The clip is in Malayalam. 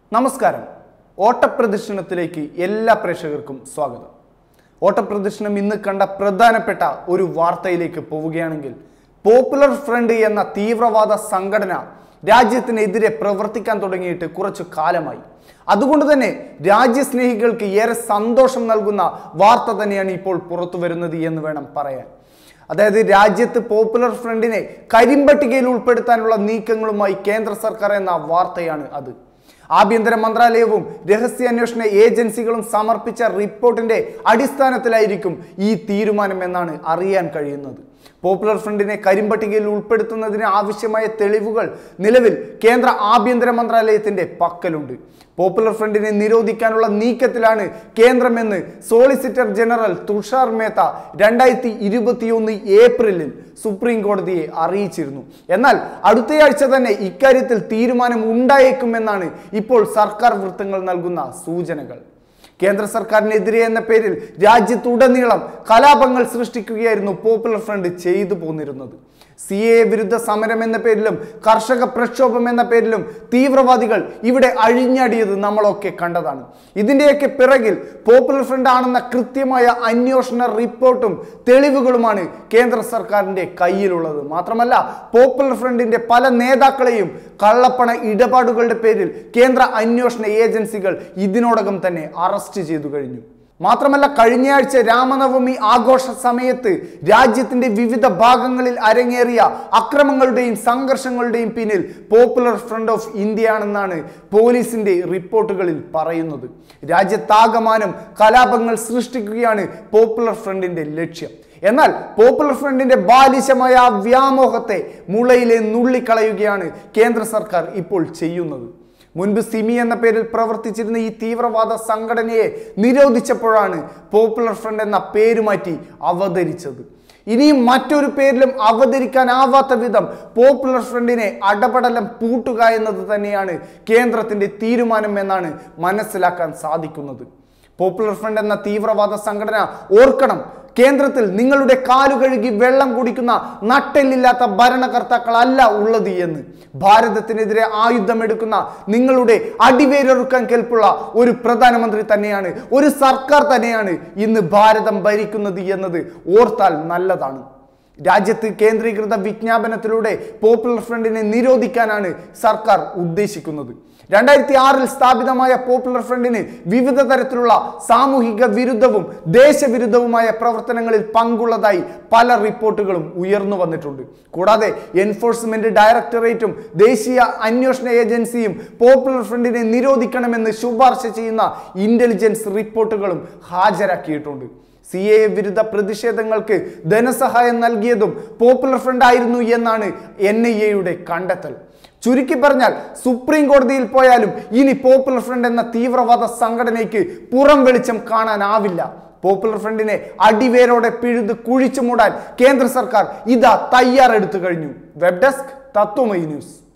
നമസ്കാരം ഓട്ടപ്രദർശനത്തിലേക്ക് എല്ലാ പ്രേക്ഷകർക്കും സ്വാഗതം ഓട്ടപ്രദർശനം ഇന്ന് കണ്ട പ്രധാനപ്പെട്ട ഒരു വാർത്തയിലേക്ക് പോവുകയാണെങ്കിൽ പോപ്പുലർ ഫ്രണ്ട് എന്ന തീവ്രവാദ സംഘടന രാജ്യത്തിനെതിരെ പ്രവർത്തിക്കാൻ തുടങ്ങിയിട്ട് കുറച്ചു കാലമായി അതുകൊണ്ട് തന്നെ രാജ്യസ്നേഹികൾക്ക് ഏറെ സന്തോഷം നൽകുന്ന വാർത്ത തന്നെയാണ് ഇപ്പോൾ പുറത്തു വരുന്നത് എന്ന് വേണം പറയാൻ അതായത് രാജ്യത്ത് പോപ്പുലർ ഫ്രണ്ടിനെ കരിമ്പട്ടികയിൽ ഉൾപ്പെടുത്താനുള്ള നീക്കങ്ങളുമായി കേന്ദ്ര സർക്കാർ എന്ന വാർത്തയാണ് അത് ആഭ്യന്തര മന്ത്രാലയവും രഹസ്യാന്വേഷണ ഏജൻസികളും സമർപ്പിച്ച റിപ്പോർട്ടിന്റെ അടിസ്ഥാനത്തിലായിരിക്കും ഈ തീരുമാനം എന്നാണ് അറിയാൻ കഴിയുന്നത് പോപ്പുലർ ഫ്രണ്ടിനെ കരിമ്പട്ടികയിൽ ഉൾപ്പെടുത്തുന്നതിന് ആവശ്യമായ തെളിവുകൾ നിലവിൽ കേന്ദ്ര ആഭ്യന്തര മന്ത്രാലയത്തിന്റെ പക്കലുണ്ട് പോപ്പുലർ ഫ്രണ്ടിനെ നിരോധിക്കാനുള്ള നീക്കത്തിലാണ് കേന്ദ്രമെന്ന് സോളിസിറ്റർ ജനറൽ തുഷാർ മേത്ത രണ്ടായിരത്തി ഇരുപത്തിയൊന്ന് ഏപ്രിലിൽ സുപ്രീം കോടതിയെ അറിയിച്ചിരുന്നു എന്നാൽ അടുത്തയാഴ്ച തന്നെ ഇക്കാര്യത്തിൽ തീരുമാനം ഉണ്ടായേക്കുമെന്നാണ് ഇപ്പോൾ സർക്കാർ വൃത്തങ്ങൾ നൽകുന്ന സൂചനകൾ കേന്ദ്ര സർക്കാരിനെതിരെ എന്ന പേരിൽ രാജ്യത്തുടനീളം കലാപങ്ങൾ സൃഷ്ടിക്കുകയായിരുന്നു പോപ്പുലർ ഫ്രണ്ട് ചെയ്തു പോന്നിരുന്നത് സി എ വിരുദ്ധ സമരം എന്ന പേരിലും കർഷക പ്രക്ഷോഭം എന്ന പേരിലും തീവ്രവാദികൾ ഇവിടെ അഴിഞ്ഞടിയത് നമ്മളൊക്കെ കണ്ടതാണ് ഇതിൻ്റെയൊക്കെ പിറകിൽ പോപ്പുലർ ഫ്രണ്ട് ആണെന്ന കൃത്യമായ അന്വേഷണ റിപ്പോർട്ടും തെളിവുകളുമാണ് കേന്ദ്ര സർക്കാരിൻ്റെ കയ്യിലുള്ളത് മാത്രമല്ല പോപ്പുലർ ഫ്രണ്ടിന്റെ പല നേതാക്കളെയും കള്ളപ്പണ ഇടപാടുകളുടെ പേരിൽ കേന്ദ്ര അന്വേഷണ ഏജൻസികൾ ഇതിനോടകം തന്നെ അറസ്റ്റ് ചെയ്തു കഴിഞ്ഞു മാത്രമല്ല കഴിഞ്ഞയാഴ്ച രാമനവമി ആഘോഷ സമയത്ത് രാജ്യത്തിന്റെ വിവിധ ഭാഗങ്ങളിൽ അരങ്ങേറിയ അക്രമങ്ങളുടെയും സംഘർഷങ്ങളുടെയും പിന്നിൽ പോപ്പുലർ ഫ്രണ്ട് ഓഫ് ഇന്ത്യ ആണെന്നാണ് പോലീസിന്റെ റിപ്പോർട്ടുകളിൽ പറയുന്നത് രാജ്യത്താകമാനം കലാപങ്ങൾ സൃഷ്ടിക്കുകയാണ് പോപ്പുലർ ഫ്രണ്ടിന്റെ ലക്ഷ്യം എന്നാൽ പോപ്പുലർ ഫ്രണ്ടിന്റെ ബാലിശമായ ആ വ്യാമോഹത്തെ മുളയിലെ നുള്ളിക്കളയുകയാണ് കേന്ദ്ര സർക്കാർ ഇപ്പോൾ ചെയ്യുന്നത് മുൻപ് സിമി എന്ന പേരിൽ പ്രവർത്തിച്ചിരുന്ന ഈ തീവ്രവാദ സംഘടനയെ നിരോധിച്ചപ്പോഴാണ് പോപ്പുലർ ഫ്രണ്ട് എന്ന പേര് മാറ്റി അവതരിച്ചത് ഇനിയും മറ്റൊരു പേരിലും അവതരിക്കാനാവാത്ത വിധം പോപ്പുലർ ഫ്രണ്ടിനെ അടപടലം പൂട്ടുക എന്നത് തന്നെയാണ് കേന്ദ്രത്തിന്റെ തീരുമാനം എന്നാണ് മനസ്സിലാക്കാൻ സാധിക്കുന്നത് പോപ്പുലർ ഫ്രണ്ട് എന്ന തീവ്രവാദ സംഘടന ഓർക്കണം കേന്ദ്രത്തിൽ നിങ്ങളുടെ കാലു കഴുകി വെള്ളം കുടിക്കുന്ന നട്ടെല്ലില്ലാത്ത ഭരണകർത്താക്കളല്ല ഉള്ളത് എന്ന് ഭാരതത്തിനെതിരെ ആയുധമെടുക്കുന്ന നിങ്ങളുടെ അടിവേരൊറുക്കാൻ കെൽപ്പുള്ള ഒരു പ്രധാനമന്ത്രി തന്നെയാണ് ഒരു സർക്കാർ തന്നെയാണ് ഇന്ന് ഭാരതം ഭരിക്കുന്നത് എന്നത് ഓർത്താൽ നല്ലതാണ് രാജ്യത്ത് കേന്ദ്രീകൃത വിജ്ഞാപനത്തിലൂടെ പോപ്പുലർ ഫ്രണ്ടിനെ നിരോധിക്കാനാണ് സർക്കാർ ഉദ്ദേശിക്കുന്നത് രണ്ടായിരത്തി ആറിൽ സ്ഥാപിതമായ പോപ്പുലർ ഫ്രണ്ടിന് വിവിധ തരത്തിലുള്ള സാമൂഹിക വിരുദ്ധവും ദേശവിരുദ്ധവുമായ പ്രവർത്തനങ്ങളിൽ പങ്കുള്ളതായി പല റിപ്പോർട്ടുകളും ഉയർന്നു വന്നിട്ടുണ്ട് കൂടാതെ എൻഫോഴ്സ്മെന്റ് ഡയറക്ടറേറ്റും ദേശീയ അന്വേഷണ ഏജൻസിയും പോപ്പുലർ ഫ്രണ്ടിനെ നിരോധിക്കണമെന്ന് ശുപാർശ ചെയ്യുന്ന ഇന്റലിജൻസ് റിപ്പോർട്ടുകളും ഹാജരാക്കിയിട്ടുണ്ട് സി എ വിരുദ്ധ പ്രതിഷേധങ്ങൾക്ക് ധനസഹായം നൽകിയതും പോപ്പുലർ ഫ്രണ്ട് ആയിരുന്നു എന്നാണ് എൻ ഐ എയുടെ കണ്ടെത്തൽ ചുരുക്കി പറഞ്ഞാൽ സുപ്രീം കോടതിയിൽ പോയാലും ഇനി പോപ്പുലർ ഫ്രണ്ട് എന്ന തീവ്രവാദ സംഘടനയ്ക്ക് പുറം വെളിച്ചം കാണാനാവില്ല പോപ്പുലർ ഫ്രണ്ടിനെ അടിവേരോടെ പിഴുത് കുഴിച്ചു മൂടാൻ കേന്ദ്ര സർക്കാർ ഇതാ തയ്യാറെടുത്തു കഴിഞ്ഞു വെബ് ഡെസ്ക് തത്വമൈ ന്യൂസ്